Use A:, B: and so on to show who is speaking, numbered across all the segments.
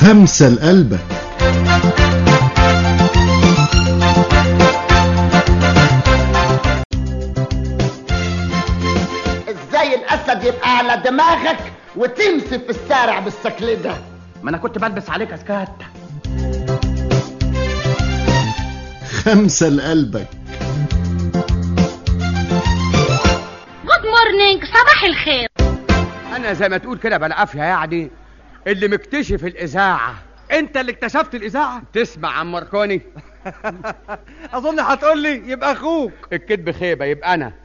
A: خمسة لقلبك
B: ازاي الاسد يبقى على دماغك وتمشي في الشارع بالشكل ده
C: ما انا كنت بلبس عليك اسكات
A: خمسة لقلبك
D: جود مورنينج صباح الخير
C: انا زي ما تقول كده بالعافيه يعني اللي مكتشف الاذاعه
E: انت اللي اكتشفت الاذاعه
C: تسمع عن ماركوني
E: اظن هتقول لي يبقى اخوك
C: الكذب خيبه يبقى انا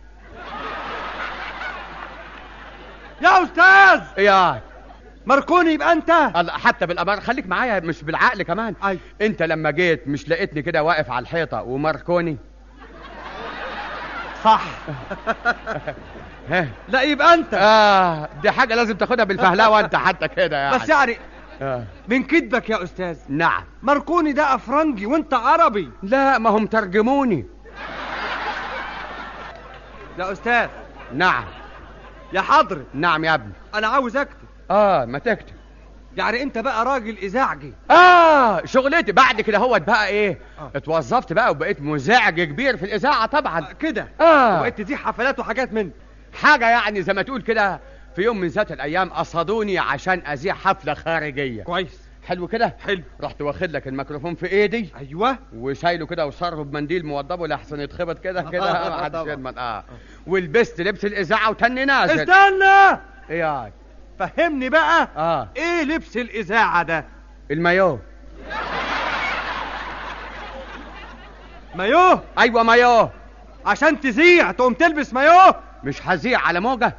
E: يا استاذ
C: يا
E: ماركوني يبقى انت
C: الله حتى بالامانه خليك معايا مش بالعقل كمان
E: أي.
C: انت لما جيت مش لقيتني كده واقف على الحيطه وماركوني
E: صح
C: ها
E: لا يبقى انت
C: اه دي حاجه لازم تاخدها بالفهلاوه انت حتى كده يعني
E: بس يعني
C: آه.
E: من كدبك يا استاذ
C: نعم
E: ماركوني ده افرنجي وانت عربي
C: لا ما هم ترجموني
E: يا استاذ
C: نعم
E: يا حضرة
C: نعم يا ابني
E: انا عاوز اكتب
C: اه ما تكتب
E: يعني انت بقى راجل اذاعجي
C: اه شغلتي بعد كده هوت بقى ايه
E: آه.
C: اتوظفت بقى وبقيت مزعج كبير في الاذاعه طبعا
E: كده
C: اه
E: وبقيت تذيع حفلات وحاجات من
C: حاجه يعني زي ما تقول كده في يوم من ذات الايام قصدوني عشان اذيع حفله خارجيه
E: كويس
C: حلو كده
E: حلو
C: رحت واخد لك الميكروفون في ايدي
E: ايوه
C: وشايله كده وصرفه بمنديل موضبه لحسن يتخبط كده
E: آه،
C: كده
E: آه،
C: ما حدش
E: طبعا.
C: يضمن اه ولبست لبس الاذاعه وتني نازل
E: استنى
C: ايه يعني
E: فهمني بقى
C: اه
E: ايه لبس الاذاعه ده
C: المايو
E: مايوه
C: ايوه مايو
E: عشان تذيع تقوم تلبس مايوه
C: مش هزيع على موجه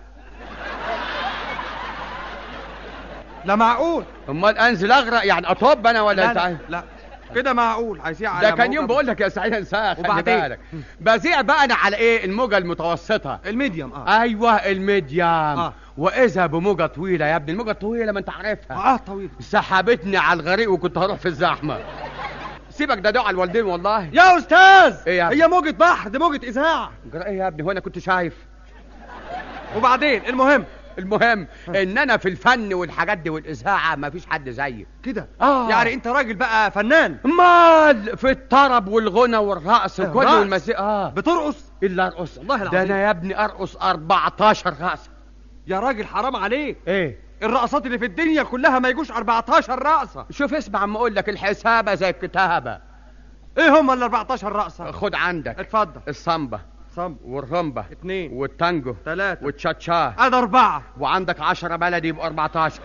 E: لا معقول
C: امال انزل اغرق يعني اطب انا ولا
E: لا
C: انت
E: لا,
C: عايز
E: لا. كده معقول هيذيع على
C: ده كان
E: موجة
C: يوم بقول لك يا سعيد انساه خلي
E: وبعدين؟
C: بالك بذيع بقى انا على ايه الموجه المتوسطه
E: الميديوم اه
C: ايوه الميديام
E: آه.
C: واذا بموجه طويله يا ابني الموجه الطويله ما انت عارفها
E: اه طويل
C: سحبتني على الغريق وكنت هروح في الزحمه سيبك ده دعاء الوالدين والله
E: يا استاذ
C: إيه يا
E: هي موجة بحر دي موجة اذاعة
C: جرى ايه يا ابني هو انا كنت شايف
E: وبعدين المهم
C: المهم ان انا في الفن والحاجات دي والاذاعه ما فيش حد زيي
E: كده
C: آه.
E: يعني انت راجل بقى فنان
C: امال في الطرب والغنى والرقص وكل
E: الرقص؟
C: والمزيكا اه
E: بترقص
C: الا ارقص
E: والله
C: ده
E: العظيم.
C: انا يا ابني ارقص 14 رقصه
E: يا راجل حرام عليك
C: ايه
E: الرقصات اللي في الدنيا كلها ما يجوش 14 رقصة
C: شوف اسمع عم اقول لك الحسابه زي الكتابه
E: ايه هم ال 14 رقصة
C: خد عندك
E: اتفضل
C: الصمبا
E: صب
C: والرمبا
E: اتنين
C: والتانجو
E: تلاتة
C: والتشاتشا
E: ادي اربعة
C: وعندك 10 بلدي يبقوا 14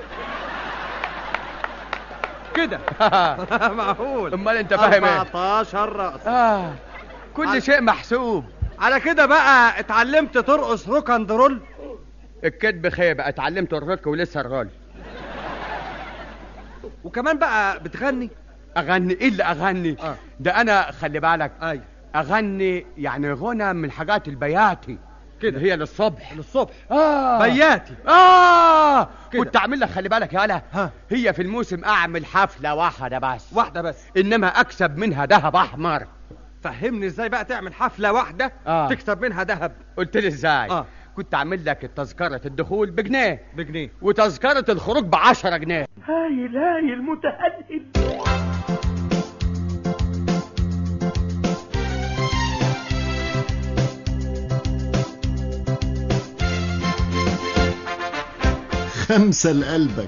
E: كده معقول
C: امال انت فاهم ايه
E: 14 رقصة
C: اه كل
E: على-
C: شيء محسوب
E: على كده بقى اتعلمت ترقص روك اند رول
C: الكذب خيبه اتعلمت الرك ولسه الرول
E: وكمان بقى بتغني
C: اغني ايه اللي اغني
E: آه.
C: ده انا خلي بالك
E: اي
C: اغني يعني غنى من الحاجات البياتي
E: كده.
C: اللي هي للصبح
E: للصبح
C: اه
E: بياتي
C: اه
E: كده.
C: كنت اعمل لك خلي بالك يالا
E: ها.
C: هي في الموسم اعمل حفله واحده بس
E: واحدة بس
C: انما اكسب منها ذهب احمر
E: فهمني ازاي بقى تعمل حفلة واحدة
C: آه.
E: تكسب منها ذهب
C: قلت لي ازاي
E: آه.
C: كنت اعمل لك تذكره الدخول بجنيه
E: بجنيه
C: وتذكره الخروج بعشرة جنيه
B: هايل هايل متهلل
A: خمسة لقلبك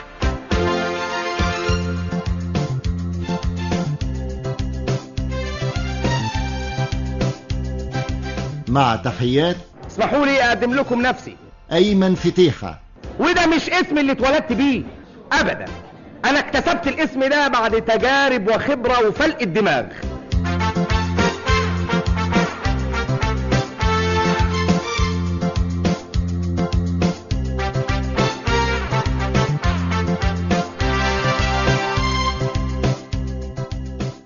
A: مع تحيات
B: اسمحوا لي اقدم لكم نفسي
A: أيمن فتيحة
B: وده مش اسم اللي اتولدت بيه ابدا انا اكتسبت الاسم ده بعد تجارب وخبرة وفلق الدماغ